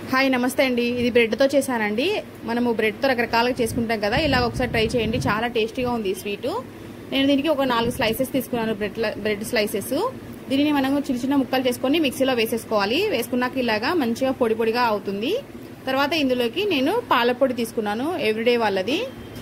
hi నమస్తే అండి ఇది బ్రెడ్తో చేశానండి మనము బ్రెడ్తో రకరకాలుగా చేసుకుంటాం కదా ఇలా ఒకసారి ట్రై చేయండి చాలా టేస్టీగా ఉంది ఈ స్వీటు నేను దీనికి ఒక నాలుగు స్లైసెస్ తీసుకున్నాను బ్రెడ్ బ్రెడ్ స్లైసెస్ దీనిని మనం చిన్న చిన్న ముక్కలు చేసుకొని మిక్సీలో వేసేసుకోవాలి వేసుకున్నాక ఇలాగా మంచిగా పొడి పొడిగా అవుతుంది తర్వాత ఇందులోకి నేను పాలపొడి తీసుకున్నాను ఎవ్రీడే వాళ్ళది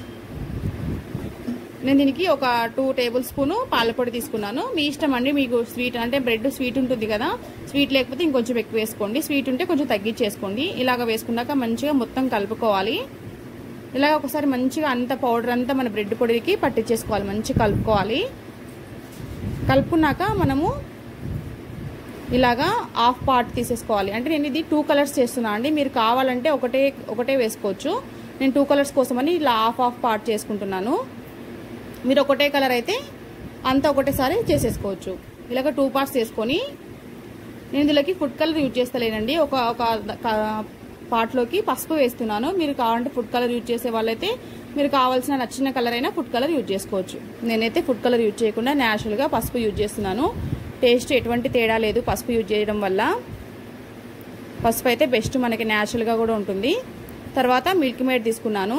నేను దీనికి ఒక టూ టేబుల్ స్పూన్ పాలపొడి తీసుకున్నాను మీ ఇష్టం అండి మీకు స్వీట్ అంటే బ్రెడ్ స్వీట్ ఉంటుంది కదా స్వీట్ లేకపోతే ఇంకొంచెం ఎక్కువ వేసుకోండి స్వీట్ ఉంటే కొంచెం తగ్గించేసుకోండి ఇలాగ వేసుకున్నాక మంచిగా మొత్తం కలుపుకోవాలి ఇలాగ ఒకసారి మంచిగా అంత పౌడర్ అంతా మన బ్రెడ్ పొడికి పట్టించేసుకోవాలి మంచిగా కలుపుకోవాలి కలుపుకున్నాక మనము ఇలాగా హాఫ్ పార్ట్ తీసేసుకోవాలి అంటే నేను ఇది టూ కలర్స్ చేస్తున్నా అండి మీరు కావాలంటే ఒకటే ఒకటే వేసుకోవచ్చు నేను టూ కలర్స్ కోసమని ఇలా హాఫ్ హాఫ్ పార్ట్ చేసుకుంటున్నాను మీరు ఒకటే కలర్ అయితే అంతా ఒకటేసారి చేసేసుకోవచ్చు ఇలాగ టూ పార్ట్స్ చేసుకొని నేను ఇందులోకి ఫుడ్ కలర్ యూజ్ చేస్తలేనండి ఒక ఒక పార్ట్లోకి పసుపు వేస్తున్నాను మీరు కావాలంటే ఫుడ్ కలర్ యూజ్ చేసే వాళ్ళైతే మీరు కావాల్సిన నచ్చిన కలర్ అయినా ఫుడ్ కలర్ యూజ్ చేసుకోవచ్చు నేనైతే ఫుడ్ కలర్ యూజ్ చేయకుండా న్యాచురల్గా పసుపు యూజ్ చేస్తున్నాను టేస్ట్ ఎటువంటి తేడా లేదు పసుపు యూజ్ చేయడం వల్ల పసుపు అయితే బెస్ట్ మనకి న్యాచురల్గా కూడా ఉంటుంది తర్వాత మిల్క్ మేడ్ తీసుకున్నాను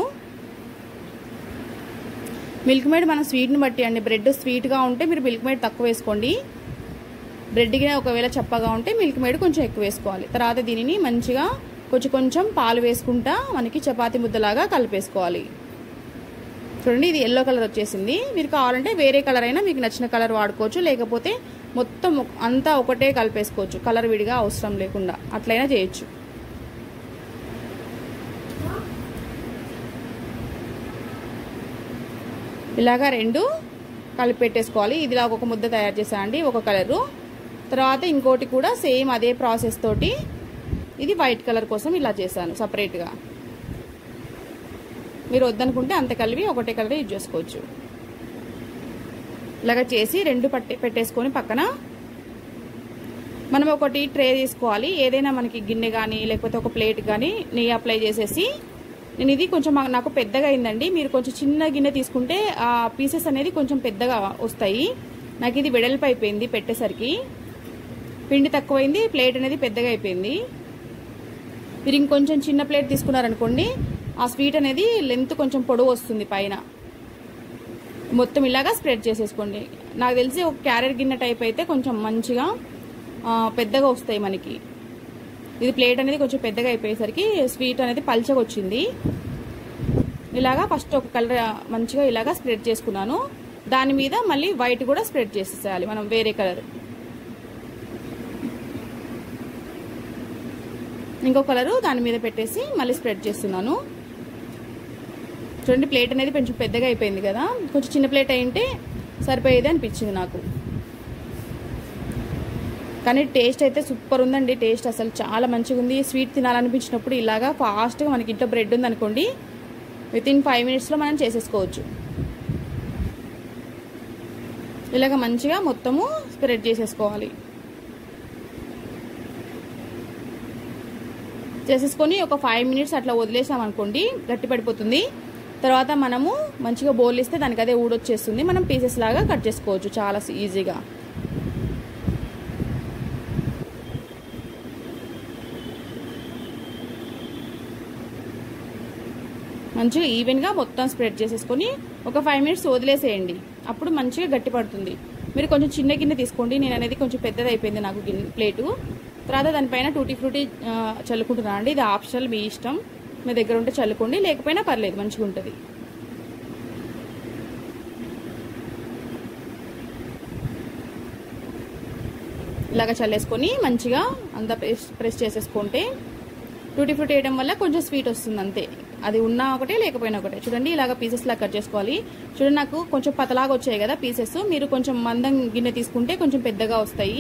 మిల్క్ మేడ్ మన స్వీట్ని బట్టి అండి బ్రెడ్ స్వీట్గా ఉంటే మీరు మిల్క్ మేడ్ తక్కువ వేసుకోండి బ్రెడ్కి ఒకవేళ చప్పగా ఉంటే మిల్క్ మేడ్ కొంచెం ఎక్కువ వేసుకోవాలి తర్వాత దీనిని మంచిగా కొంచెం కొంచెం పాలు వేసుకుంటా మనకి చపాతీ ముద్దలాగా కలిపేసుకోవాలి చూడండి ఇది ఎల్లో కలర్ వచ్చేసింది మీరు కావాలంటే వేరే కలర్ అయినా మీకు నచ్చిన కలర్ వాడుకోవచ్చు లేకపోతే మొత్తం అంతా ఒకటే కలిపేసుకోవచ్చు కలర్ విడిగా అవసరం లేకుండా అట్లయినా చేయొచ్చు ఇలాగా రెండు కలిపి పెట్టేసుకోవాలి ఇదిలా ఒక ముద్ద తయారు చేసా అండి ఒక కలరు తర్వాత ఇంకోటి కూడా సేమ్ అదే ప్రాసెస్ తోటి ఇది వైట్ కలర్ కోసం ఇలా చేశాను సపరేట్గా మీరు వద్దనుకుంటే అంత కలిపి ఒకటే కలర్ యూజ్ చేసుకోవచ్చు ఇలాగ చేసి రెండు పట్టి పెట్టేసుకొని పక్కన మనం ఒకటి ట్రే తీసుకోవాలి ఏదైనా మనకి గిన్నె కానీ లేకపోతే ఒక ప్లేట్ కానీ నెయ్యి అప్లై చేసేసి నేను ఇది కొంచెం నాకు పెద్దగా అయిందండి మీరు కొంచెం చిన్న గిన్నె తీసుకుంటే ఆ పీసెస్ అనేది కొంచెం పెద్దగా వస్తాయి నాకు ఇది వెడల్పు అయిపోయింది పెట్టేసరికి పిండి తక్కువైంది ప్లేట్ అనేది పెద్దగా అయిపోయింది మీరు ఇంకొంచెం చిన్న ప్లేట్ తీసుకున్నారనుకోండి ఆ స్వీట్ అనేది లెంత్ కొంచెం పొడవు వస్తుంది పైన మొత్తం ఇలాగా స్ప్రెడ్ చేసేసుకోండి నాకు తెలిసి ఒక క్యారెట్ గిన్నె టైప్ అయితే కొంచెం మంచిగా పెద్దగా వస్తాయి మనకి ఇది ప్లేట్ అనేది కొంచెం పెద్దగా అయిపోయేసరికి స్వీట్ అనేది పల్చగా వచ్చింది ఇలాగా ఫస్ట్ ఒక కలర్ మంచిగా ఇలాగా స్ప్రెడ్ చేసుకున్నాను దాని మీద మళ్ళీ వైట్ కూడా స్ప్రెడ్ చేసేసేయాలి మనం వేరే కలర్ ఇంకో కలరు దాని మీద పెట్టేసి మళ్ళీ స్ప్రెడ్ చేస్తున్నాను చూడండి ప్లేట్ అనేది కొంచెం పెద్దగా అయిపోయింది కదా కొంచెం చిన్న ప్లేట్ అయింటే సరిపోయేది అనిపించింది నాకు కానీ టేస్ట్ అయితే సూపర్ ఉందండి టేస్ట్ అసలు చాలా మంచిగా ఉంది స్వీట్ తినాలనిపించినప్పుడు ఇలాగా ఫాస్ట్గా మనకి ఇంట్లో బ్రెడ్ ఉందనుకోండి విత్ ఇన్ ఫైవ్ మినిట్స్లో మనం చేసేసుకోవచ్చు ఇలాగ మంచిగా మొత్తము స్ప్రెడ్ చేసేసుకోవాలి చేసేసుకొని ఒక ఫైవ్ మినిట్స్ అట్లా వదిలేసాం అనుకోండి గట్టి పడిపోతుంది తర్వాత మనము మంచిగా బౌల్ ఇస్తే దానికి అదే ఊడొచ్చేస్తుంది మనం పీసెస్ లాగా కట్ చేసుకోవచ్చు చాలా ఈజీగా మంచిగా ఈవెన్గా మొత్తం స్ప్రెడ్ చేసేసుకొని ఒక ఫైవ్ మినిట్స్ వదిలేసేయండి అప్పుడు మంచిగా గట్టి పడుతుంది మీరు కొంచెం చిన్న గిన్నె తీసుకోండి నేను అనేది కొంచెం పెద్దది అయిపోయింది నాకు గిన్నె ప్లేటు తర్వాత దానిపైన టూటీ ఫ్రూటీ చల్లుకుంటున్నాను అండి ఇది ఆప్షనల్ మీ ఇష్టం మీ దగ్గర ఉంటే చల్లుకోండి లేకపోయినా పర్లేదు మంచిగా ఉంటుంది ఇలాగ చల్లేసుకొని మంచిగా అంతా ప్రెస్ ప్రెస్ చేసేసుకుంటే టూటీ ఫ్రూట్ వేయడం వల్ల కొంచెం స్వీట్ వస్తుంది అంతే అది ఉన్నా ఒకటే లేకపోయినా ఒకటే చూడండి ఇలాగ పీసెస్ లాగా కట్ చేసుకోవాలి చూడండి నాకు కొంచెం పతలాగా వచ్చాయి కదా పీసెస్ మీరు కొంచెం మందం గిన్నె తీసుకుంటే కొంచెం పెద్దగా వస్తాయి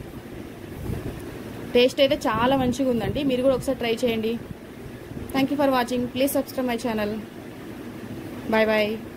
టేస్ట్ అయితే చాలా మంచిగా ఉందండి మీరు కూడా ఒకసారి ట్రై చేయండి thank for watching please subscribe my channel bye bye